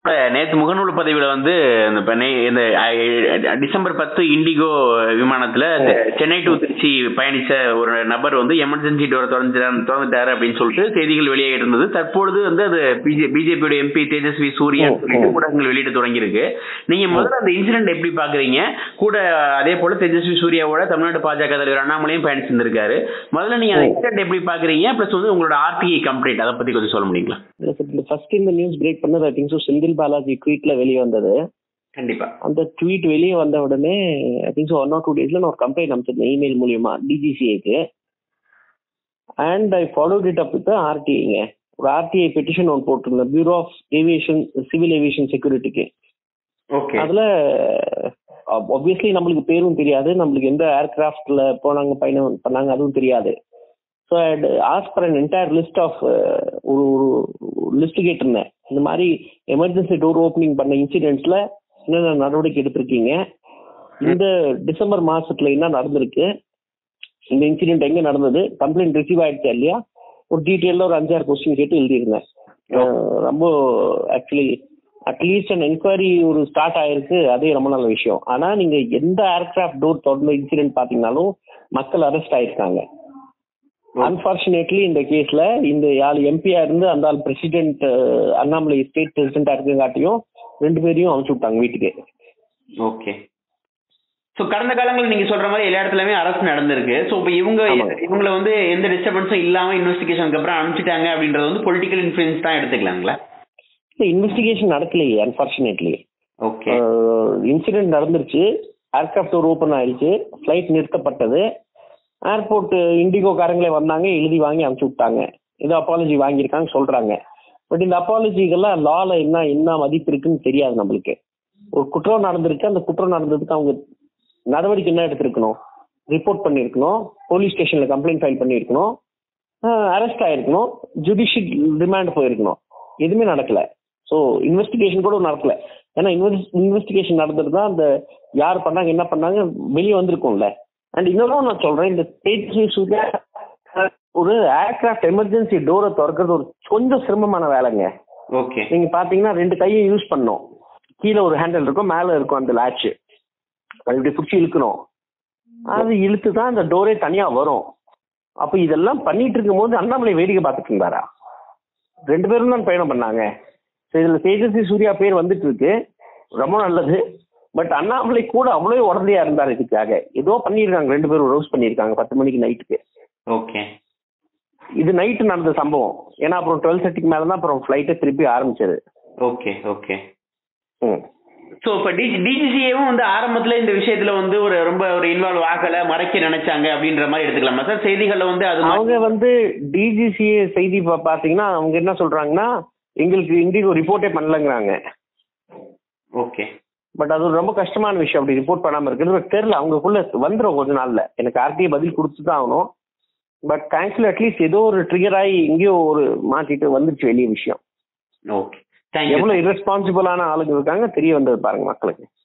நேத்து முகநூல் பதிவுல வந்து இந்த இப்ப நே- இந்த அஹ், டிசம்பர் பத்து இண்டிகோ விமானத்துல சென்னை டு திருச்சி பயணிச்ச ஒரு நபர் வந்து எமர்ஜென்சி டோரை திறந்துட்டாரு திறந்துட்டாரு அப்படின்னு சொல்லிட்டு செய்திகள் வெளியாகிட்டு இருந்தது தற்பொழுது வந்து அது பிஜேபியோட எம்பி தேஜஸ்வி சூர்யா ம், சொல்லிட்டு ம். ஊடகங்கள் வெளியிட தொடங்கியிருக்கு நீங்க முதல்ல அந்த இன்சிடென்ட் எப்படி பாக்குறீங்க கூட அதே போல தேஜஸ்வி சூர்யாவோட தமிழ்நாடு பாஜக தலைவர் அண்ணாமலையும் பயணிச்சிருந்திருக்காரு முதல்ல நீங்க அந்த ம். இன்சிடென்ட் எப்படி பாக்குறீங்க பிளஸ் வந்து உங்களோட ஆர்டிஐ கம்ப்ளீட் அதை பத்தி கொஞ்சம் சொல்ல முடியுங்களா இந்த ஃபர்ஸ்ட் இந்த நியூஸ் பிரேக் பண்ணது I think so Senthil Balaji ட்வீட்ல வெளியே வந்தது கண்டிப்பா அந்த ட்வீட் வெளியே வந்த உடனே I think so one or two டேஸ்ல நான் ஒரு கம்ப்ளைண்ட் அனுப்பிச்சிருந்தேன் இமெயில் மூலியமா டிஜிசிஏக்கு and I followed it up with ஆர்டிஐங்க ஒரு ஆர்டிஐ பெட்டிஷன் ஒன்று போட்டிருந்தேன் bureau of aviation civil aviation செக்யூரிட்டிக்கு ஓகே அதுல ஆப்வியஸ்லி நம்மளுக்கு பேரும் தெரியாது நம்மளுக்கு எந்த ஏர்கிராஃப்ட்ல போனாங்க பயணம் பண்ணாங்க அதுவும் தெரியாது so as per an entire list of ஒரு ஒரு லிஸ்ட் கேட்டிருந்தேன் இந்த மாதிரி எமர்ஜென்சி டோர் ஓப்பனிங் பண்ண இன்சிடென்ட்ஸ்ல என்னென்ன நடவடிக்கை எடுத்திருக்கீங்க இந்த டிசம்பர் மாசத்துல என்ன நடந்திருக்கு இந்த இன்சிடென்ட் எங்க நடந்தது கம்ப்ளைண்ட் ரிசீவ் ஆயிடுச்சா இல்லையா ஒரு டீட்டெயில்ல ஒரு அஞ்சாறு கொஸ்டின் கேட்டு எழுதியிருந்தேன் அஹ் ரொம்ப ஆக்சுவலி அட்லீஸ்ட் அண்ட் என்கொயரி ஒரு ஸ்டார்ட் ஆயிருக்கு அதே ரொம்ப நல்ல விஷயம் ஆனா நீங்க எந்த ஏர்கிராஃப்ட் டோர் தொடர்ந்த இன்சிடென்ட் பாத்தீங்கன்னாலும் மக்கள் அரெஸ்ட் ஆயிருக்காங்க அன்பார்ச்சுனேட்லி இந்த கேஸ்ல இந்த ஆள் எம்பியா இருந்து அந்த ஆள் பிரசிடென்ட் அண்ணாமலை ஸ்டேட் பிரசிடென்டா இருக்கங்காட்டியும் ரெண்டு பேரையும் அனுப்பிச்சு விட்டாங்க வீட்டுக்கு ஓகே சோ கடந்த காலங்களில் நீங்க சொல்ற மாதிரி எல்லா இடத்துலயுமே அரசு நடந்திருக்கு சோ இப்போ இவங்க ஆமாங்க. இவங்கள வந்து எந்த டிஸ்டர்பன்ஸும் இல்லாம இன்வெஸ்டிகேஷனுக்கு அப்புறம் அனுப்பிச்சிட்டாங்க அப்படின்றது வந்து பொலிட்டிக்கல் இன்ஃபுளுன்ஸ் தான் எடுத்துக்கலாங்களா இன்வெஸ்டிகேஷன் நடக்கலையே அன்பார்ச்சுனேட்லி ஓகே இன்சிடென்ட் நடந்துருச்சு ஏர்கிராஃப்ட் டோர் ஓப்பன் ஆயிடுச்சு ஃப்ளைட் நிறுத்தப்பட்டது ஏர்போர்ட் இண்டிகோ காரங்களே வந்தாங்க எழுதி வாங்கி அனுப்பிச்சு விட்டாங்க ஏதோ அப்பாலஜி வாங்கியிருக்காங்க சொல்றாங்க பட் இந்த அப்பாலஜிக்கெல்லாம் லால என்ன என்ன மதிப்பு இருக்குன்னு தெரியாது நம்மளுக்கு ஒரு குற்றம் நடந்திருக்கு அந்த குற்றம் நடந்ததுக்கு அவங்க நடவடிக்கை என்ன எடுத்திருக்கணும் ரிப்போர்ட் பண்ணியிருக்கணும் போலீஸ் ஸ்டேஷன்ல கம்ப்ளைண்ட் ஃபைல் பண்ணியிருக்கணும் அரெஸ்ட் ஆயிருக்கணும் ஜுடிஷியல் ரிமாண்ட் போயிருக்கணும் எதுவுமே நடக்கல ஸோ இன்வெஸ்டிகேஷன் கூட நடக்கல ஏன்னா இன்வெஸ்டிகேஷன் நடந்துட்டு தான் அந்த யார் பண்ணாங்க என்ன பண்ணாங்க வெளியே வந்திருக்கும்ல அண்ட் இன்னொரு நான் சொல்றேன் இந்த தேஜஸ்வி சூர்யா ஒரு ஏர்கிராஃப்ட் எமர்ஜென்சி டோரை திறக்கிறது ஒரு கொஞ்சம் சிரமமான வேலைங்க ஓகே நீங்க பாத்தீங்கன்னா ரெண்டு கையும் யூஸ் பண்ணணும் கீழே ஒரு ஹேண்டில் இருக்கும் மேல இருக்கும் அந்த லேட்ச் அது இப்படி பிடிச்சி இழுக்கணும் அது இழுத்து தான் அந்த டோரே தனியா வரும் அப்ப இதெல்லாம் பண்ணிட்டு இருக்கும்போது அண்ணாமலை வேடிக்கை பார்த்துட்டு இருந்தாரா ரெண்டு பேரும் தான் பயணம் பண்ணாங்க So இதுல தேஜஸ்வி சூர்யா பேர் வந்துட்டு இருக்கு ரொம்ப நல்லது பட் அண்ணாமலை கூட அவ்வளவு உடந்தையா இருந்தார் இதுக்காக ஏதோ பண்ணியிருக்காங்க ரெண்டு பேரும் ரோஸ் பண்ணியிருக்காங்க பத்து மணிக்கு நைட்டுக்கு ஓகே இது நைட்டு நடந்த சம்பவம் ஏன்னா அப்புறம் டுவெல் தேர்ட்டிக்கு மேல தான் அப்புறம் ஃபிளைட்டை திருப்பி ஆரம்பிச்சது ஓகே ஓகே ம் சோ இப்ப டிஜிசிஏவும் வந்து ஆரம்பத்துல இந்த விஷயத்துல வந்து ஒரு ரொம்ப ஒரு இன்வால்வ் ஆகல மறைக்க நினைச்சாங்க அப்படின்ற மாதிரி எடுத்துக்கலாமா சார் செய்திகள்ல வந்து அது மாதிரி- அவங்க வந்து டிஜிசிஏ செய்தி பா- பாத்தீங்கன்னா அவங்க என்ன சொல்றாங்கன்னா எங்களுக்கு இண்டிகோ ரிப்போர்ட்டே பண்ணலங்கிறாங்க ஓகே பட் அது ஒரு ரொம்ப கஷ்டமான விஷயம் அப்படி ரிப்போர்ட் பண்ணாம இருக்கிறது பட் தெரியல அவங்களுக்குள்ள வந்துடும் கொஞ்ச நாள்ல எனக்கு ஆர்டிஐ பதில் கொடுத்து தான் ஆகணும் பட் தேங்க்ஸ்ல அட்லீஸ்ட் ஏதோ ஒரு ட்ரிகர் ஆகி எங்கேயோ ஒரு மாட்டிட்டு வந்துருச்சு வெளிய விஷயம் ஓகே தேங்க்யூ எவ்வளவு இரஸ்பான்சிபிளான ஆளுங்க இருக்காங்க தெரிய வந்தது பாருங்க மக்களுக்கு